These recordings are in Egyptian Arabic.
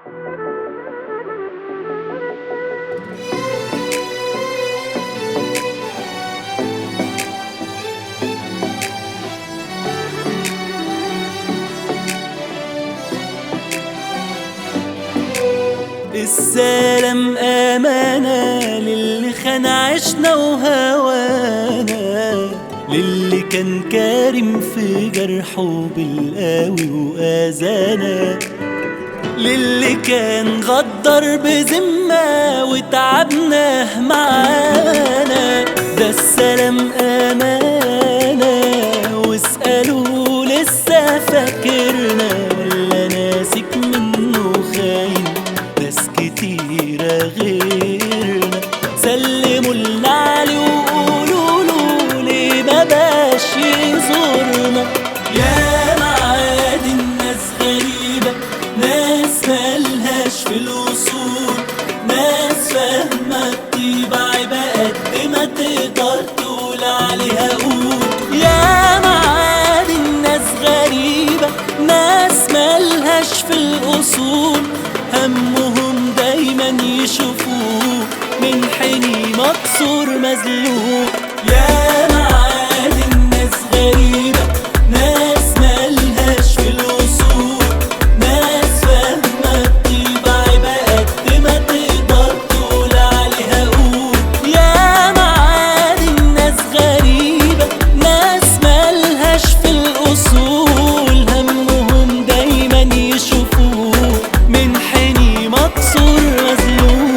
السلام أمانة للي خان عشنا وهوانا للي كان كارم في جرحه بالقاوي وأذانا للي كان غدر بذمة وتعبناه معانا ده السلام أمانة واسألوا لسه فاكرنا ولا ناسك منه خاين ناس كتيرة غيرنا سلموا لنا علي وقولوا له ليه ما باش يزورنا يا معادن ناس غريبة ناس ملهاش في الوصول ناس فاهمة الطيبة عيبة قد ما تقدر تقول عليها قول يا معادن ناس غريبة ناس ملهاش في الأصول همهم دايما يشوفوه من حيني مكسور مذلول يا معادن ناس غريبة ناس ملهاش في الوصول ناس فاهمة الطيبة عيبة قد ما تقدر تقول عليها قول يا معادن ناس غريبة ناس ملهاش في الأصول همهم دايما يشوفوه من حيني مكسور مذلول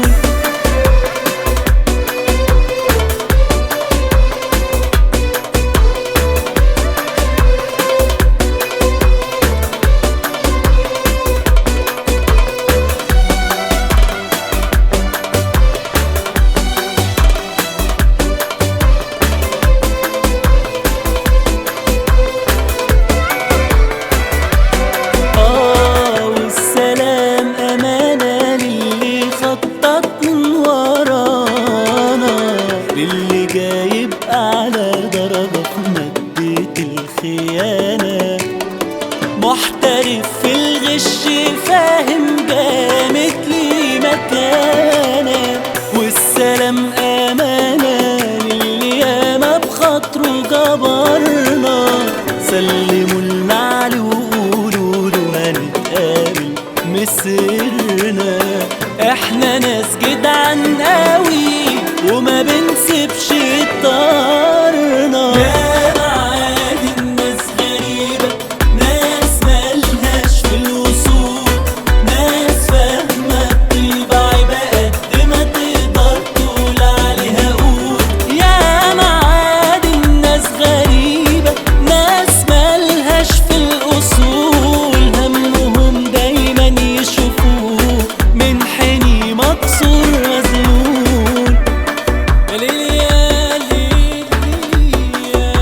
آه والسلام أمانة للي خطط من ورانا للي جايب أعلى درجة في مادة الخيانة محترف في الغش فاهم جامد لي مكانة والسلام أمانة للي ياما بخاطره جبرنا سلموا المعلي وقولوا له هنتقابل مسرنا احنا ناس جدعان قوي وما بنسيبش طارنا يا معادن ناس غريبة ناس ملهاش في الوصول ناس فاهمة الطيبة عيبة قد ما تقدر تقول عليها قول يا معادن ناس غريبة ناس ملهاش في الأصول همهم دايما يشوفوه من حيني مكسور مذلول يا ليل يا ليل يا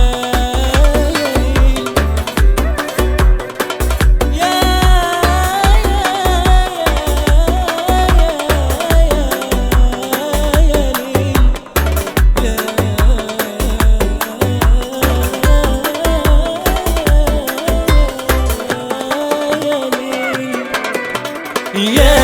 ليل يا يا ليل يا